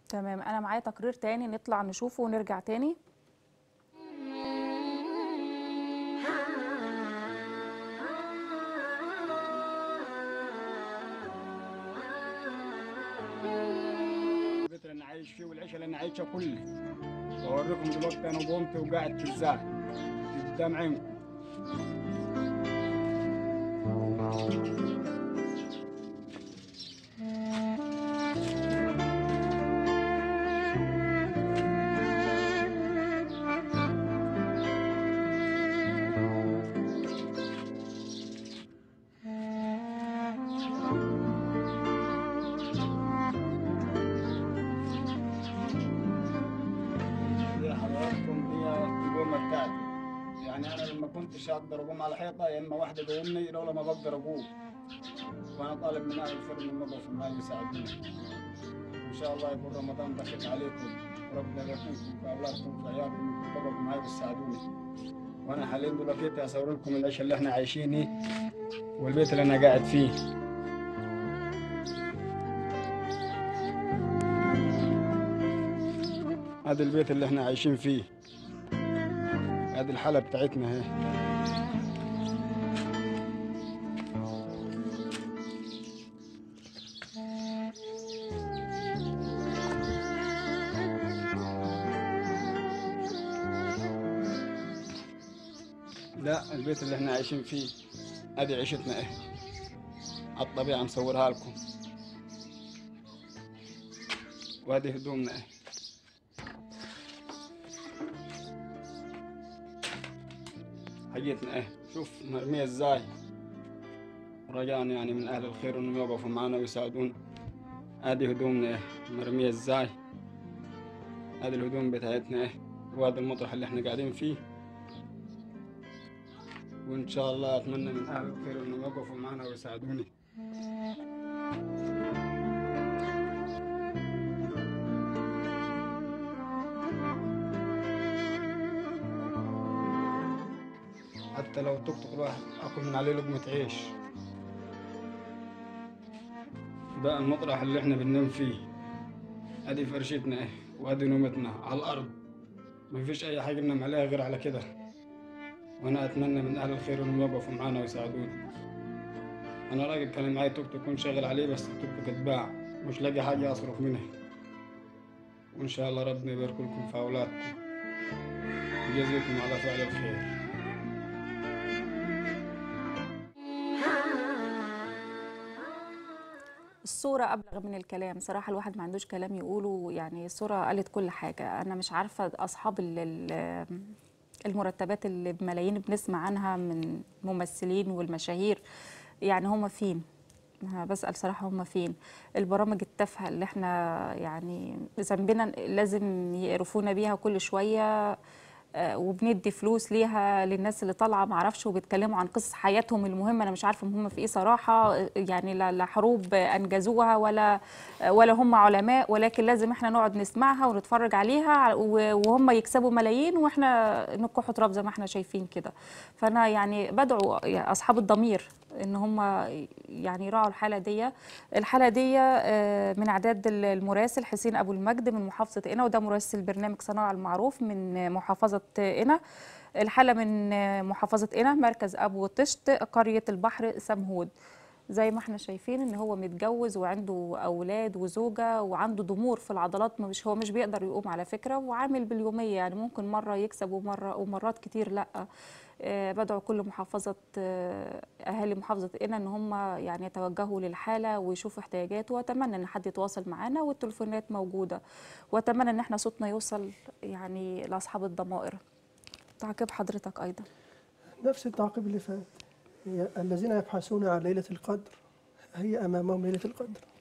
تمام انا معايا تقرير تاني نطلع نشوفه ونرجع تاني البيت اللي انا عايش فيه والعيشه اللي انا عايشها كلها واوريكم دلوقتي انا قمت وقاعد في ازاي قدام عينكم دي حضراتكم دي القومه بتاعتي يعني انا لما كنتش اقدر اقوم على حيطه يا اما واحده تقومني لولا ما بقدر اقوم وانا طالب من اهل الخير انهم يقفوا معي يساعدوني ان شاء الله يكون رمضان بخير عليكم وربنا يبارككم في اولادكم في عيالكم انكم تقفوا معي وتساعدوني وانا حاليا دلوقتي اصور لكم العيشه اللي احنا عايشينه والبيت اللي انا قاعد فيه هذا البيت اللي احنا عايشين فيه هذه الحالة بتاعتنا اهي لا البيت اللي احنا عايشين فيه هذه عيشتنا اهي على الطبيعة مصورها لكم وهذه هدومنا اهي حاجتنا ايه شوف مرمية ازاي رجاء يعني من اهل الخير انهم يوقفوا معنا ويساعدونا هذه هدومنا ايه مرمية ازاي هذه الهدوم بتاعتنا ايه وهذا المطرح اللي احنا قاعدين فيه وان شاء الله اتمنى من اهل الخير انهم يوقفوا معنا ويساعدوني حتى لو توك توك الواحد اكل من عليه لقمة عيش ده المطرح اللي احنا بننام فيه ادي فرشتنا ايه وادي نومتنا على الارض مفيش اي حاجة ننام عليها غير على كده وانا اتمنى من اهل الخير انهم يوقفوا معانا ويساعدونا انا راجل كان معايا توك توك كنت شغال عليه بس التوك توك اتباع مش لاقي حاجة اصرف منها وان شاء الله ربنا يبارك لكم في اولادكم ويجازيكم على فعل الخير الصورة أبلغ من الكلام صراحة الواحد ما عندوش كلام يقوله يعني الصورة قالت كل حاجة أنا مش عارفة أصحاب ال- ال- المرتبات اللي بملايين بنسمع عنها من ممثلين والمشاهير يعني هم فين أنا بسأل صراحة هم فين البرامج التافهة اللي احنا يعني ذنبنا لازم يقرفونا بيها كل شوية آه، وبندي فلوس ليها للناس اللي طالعه ما اعرفش وبيتكلموا عن قصص حياتهم المهمه انا مش عارفه هم في ايه صراحه آه، يعني لا لا حروب انجزوها ولا آه، ولا هم علماء ولكن لازم احنا نقعد نسمعها ونتفرج عليها و- وهم يكسبوا ملايين واحنا نكحوا تراب زي ما احنا شايفين كده فانا يعني بدعو اصحاب الضمير ان هم يعني يراعوا الحاله دي الحاله دي آه، من اعداد المراسل حسين ابو المجد من محافظه قنا وده مراسل برنامج صناع المعروف من محافظه قنا الحاله من محافظه قنا مركز ابو طشت قريه البحر سمهود زي ما احنا شايفين ان هو متجوز وعنده اولاد وزوجه وعنده ضمور في العضلات مش هو مش بيقدر يقوم على فكره وعامل باليوميه يعني ممكن مره يكسب ومره ومرات كتير لا آه، بدعو كل محافظه آه، اهالي محافظه قنا ان هم يعني يتوجهوا للحاله ويشوفوا احتياجاته واتمنى ان حد يتواصل معانا والتليفونات موجوده واتمنى ان احنا صوتنا يوصل يعني لاصحاب الضمائر تعقيب حضرتك ايضا نفس التعقيب اللي فات هي الذين يبحثون عن ليلة القدر هي أمامهم ليلة القدر